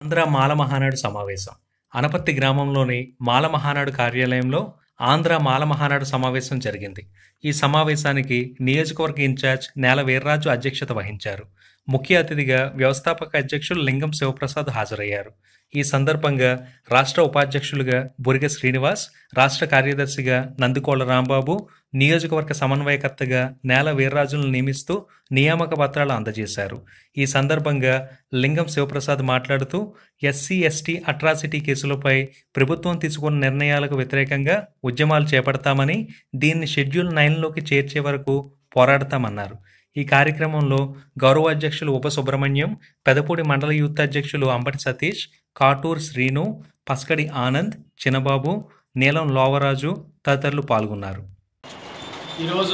ఆంధ్ర మాల మహానాడు సమావేశం అనపత్తి గ్రామంలోని మాల మహానాడు కార్యాలయంలో ఆంధ్ర మాల మహానాడు సమావేశం జరిగింది ఈ సమావేశానికి నియోజకవర్గ ఇన్ఛార్జ్ నేల వీర్రాజు అధ్యక్షత వహించారు ముఖ్య అతిథిగా వ్యవస్థాపక అధ్యక్షులు లింగం శివప్రసాద్ హాజరయ్యారు ఈ సందర్భంగా రాష్ట్ర ఉపాధ్యక్షులుగా బురిగ శ్రీనివాస్ రాష్ట్ర కార్యదర్శిగా నందికోళ్ల రాంబాబు నియోజకవర్గ సమన్వయకర్తగా నేల వీర్రాజులను నియమిస్తూ నియామక పత్రాలు అందజేశారు ఈ సందర్భంగా లింగం శివప్రసాద్ మాట్లాడుతూ ఎస్సీ ఎస్టీ అట్రాసిటీ కేసులపై ప్రభుత్వం తీసుకున్న నిర్ణయాలకు వ్యతిరేకంగా ఉద్యమాలు చేపడతామని దీన్ని షెడ్యూల్ నైన్లోకి చేర్చే వరకు పోరాడతామన్నారు ఈ కార్యక్రమంలో గౌరవ అధ్యక్షులు ఉప సుబ్రహ్మణ్యం పెదపూడి మండల యూత్ అధ్యక్షులు అంబటి సతీష్ కాటూర్ శ్రీను పస్కడి ఆనంద్ చిన్నబాబు నీలం లోవరాజు తదితరులు పాల్గొన్నారు ఈరోజు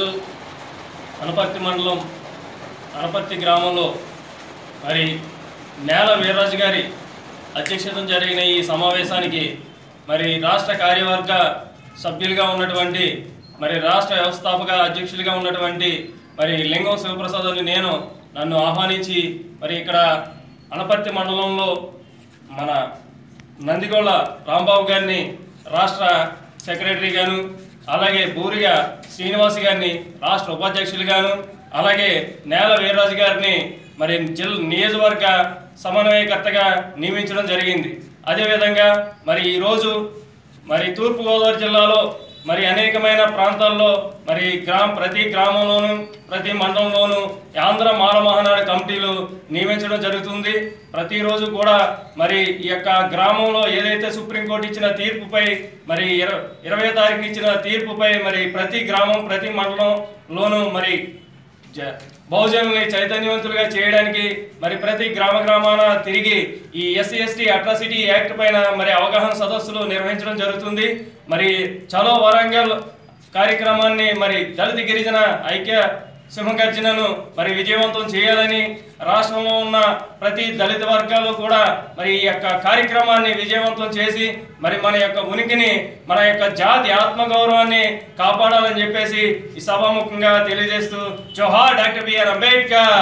అనపర్తి మండలం అనపర్తి గ్రామంలో మరి నేల వీర్రాజు గారి అధ్యక్షతన జరిగిన ఈ సమావేశానికి మరి రాష్ట్ర కార్యవర్గ సభ్యులుగా ఉన్నటువంటి మరి రాష్ట్ర వ్యవస్థాపక అధ్యక్షులుగా ఉన్నటువంటి మరి లింగం శివప్రసాద్ అని నేను నన్ను ఆహ్వానించి మరి ఇక్కడ అనపర్తి మండలంలో మన నందిగొండ రాంబాబు గారిని రాష్ట్ర సెక్రటరీ గాను అలాగే బూరిగా శ్రీనివాస్ గారిని రాష్ట్ర ఉపాధ్యక్షులుగాను అలాగే నేల వీర్రాజు గారిని మరి జిల్ నియోజకవర్గ సమన్వయకర్తగా నియమించడం జరిగింది అదేవిధంగా మరి ఈరోజు మరి తూర్పుగోదావరి జిల్లాలో మరి అనేకమైన ప్రాంతాల్లో మరి గ్రామ ప్రతి గ్రామంలోనూ ప్రతి మండలంలోనూ ఆంధ్ర మాల మహానాడు కమిటీలు నియమించడం జరుగుతుంది ప్రతిరోజు కూడా మరి ఈ యొక్క గ్రామంలో ఏదైతే సుప్రీంకోర్టు ఇచ్చిన తీర్పుపై మరి ఇర ఇరవై తారీఖు ఇచ్చిన తీర్పుపై మరి ప్రతి గ్రామం ప్రతి మండలంలోనూ మరి జ- బహుజనుల్ని చైతన్యవంతులుగా చేయడానికి మరి ప్రతి గ్రామ గ్రామాన తిరిగి ఈ ఎస్సీ ఎస్టీ అట్రాసిటీ యాక్ట్ పైన మరి అవగాహన సదస్సులు నిర్వహించడం జరుగుతుంది మరి చలో వరంగల్ కార్యక్రమాన్ని మరి దళిత గిరిజన ఐక్య సింహగర్జనను మరి విజయవంతం చేయాలని రాష్ట్రంలో ఉన్న ప్రతి దళిత వర్గాలు కూడా మరి ఈ యొక్క కార్యక్రమాన్ని విజయవంతం చేసి మరి మన యొక్క ఉనికిని మన యొక్క జాతి ఆత్మగౌరవాన్ని కాపాడాలని చెప్పేసి ఈ సభాముఖంగా తెలియజేస్తూ జోహార్ డాక్టర్ బిఆర్ అంబేద్కర్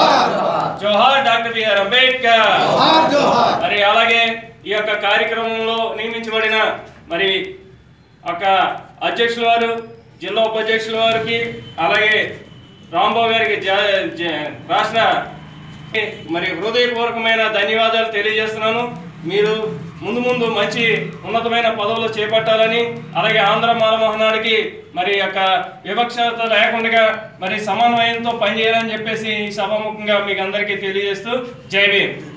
జోహార్ డాక్టర్ బిఆర్ అంబేద్కర్ మరి అలాగే ఈ యొక్క కార్యక్రమంలో నియమించబడిన మరి ఒక అధ్యక్షుల వారు జిల్లా ఉపాధ్యక్షుల వారికి అలాగే రాంబాబు గారికి జ- జ- రాష్ట్ర మరి హృదయపూర్వకమైన ధన్యవాదాలు తెలియజేస్తున్నాను మీరు ముందు ముందు మంచి ఉన్నతమైన పదవులు చేపట్టాలని అలాగే ఆంధ్ర మాలమోహనాడికి మరి యొక్క వివక్షత లేకుండా మరి సమన్వయంతో పనిచేయాలని చెప్పేసి ఈ సభాముఖంగా మీకు అందరికీ తెలియజేస్తూ జై భీమ్